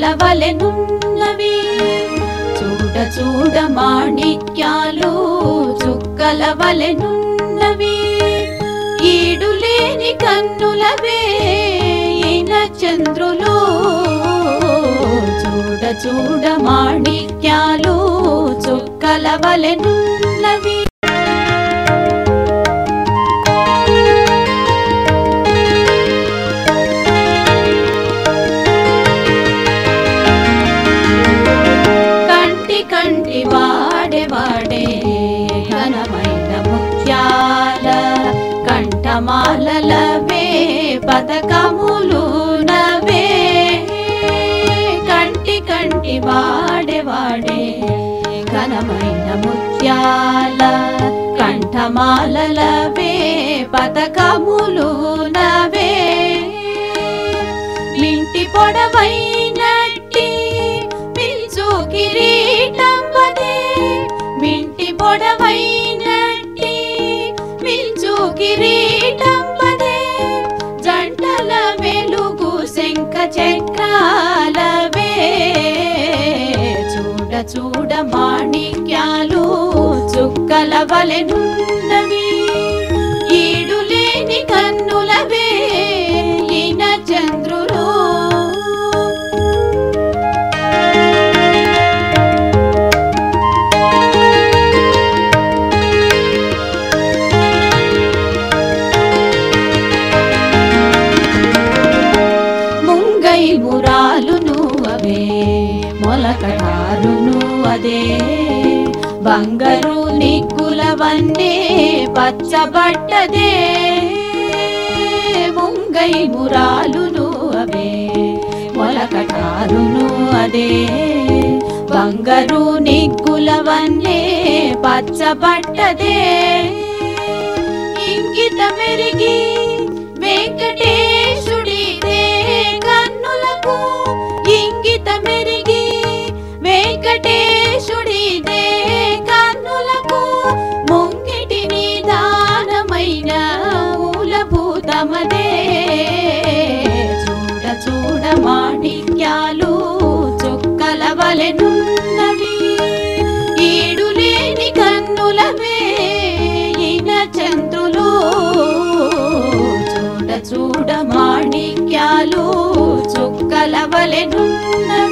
వలెనున్నవి చూడ చూడ మాణిక్యాలు చుక్కల వలెనున్నవి ఈడు లేని కన్నులవే ఈన చంద్రులు చూడ చూడ మాణిక్యాలు చుక్కల వలెనున్నవి కంటి కంటి వాడే వాడే ఘనమైన ముత్యాల కంఠమాలలవే పథకములు నవే కంటి కంటి వాడే వాడే ఘనమైన ముత్యాల కంఠమాలలవే పథకములు నవే మింటి పొడవైనట్టి పిల్చు కిరీటం వదే మింటి పొడవైనట్టి పిల్చు కిరీటం వదే జంటల వెలుగు శంఖ చక్రాలవే చూడ చూడ మాణిక్యాలు చుక్కల వలెనున్నవి ఈడు లేని కన్నులవే ఈన చంద్రులు ముంగై మురాలును అవే మొలకటారును అదే బంగారు నిగ్గులవన్నే పచ్చబట్టదే ముంగై మురాలును అవే మొలకటారును అదే బంగారు నిగ్గులవన్నే పచ్చబట్టదే ఇంకిత మెరిగి వెంకటేశుడిదే కన్నులకు ఇంగిత మెరిగి వెంకటేశుడిదే కన్నులకు ముంగిటి నిదానమైన మూలభూతమదే చూడ చూడ మాణిక్యాలు చుక్కల వలెనున్నవి ఈడు లేని కన్నులవే ఈన చంద్రులు చూడ చూడ మాణిక్యాలు చుక్కల వలెనున్నవి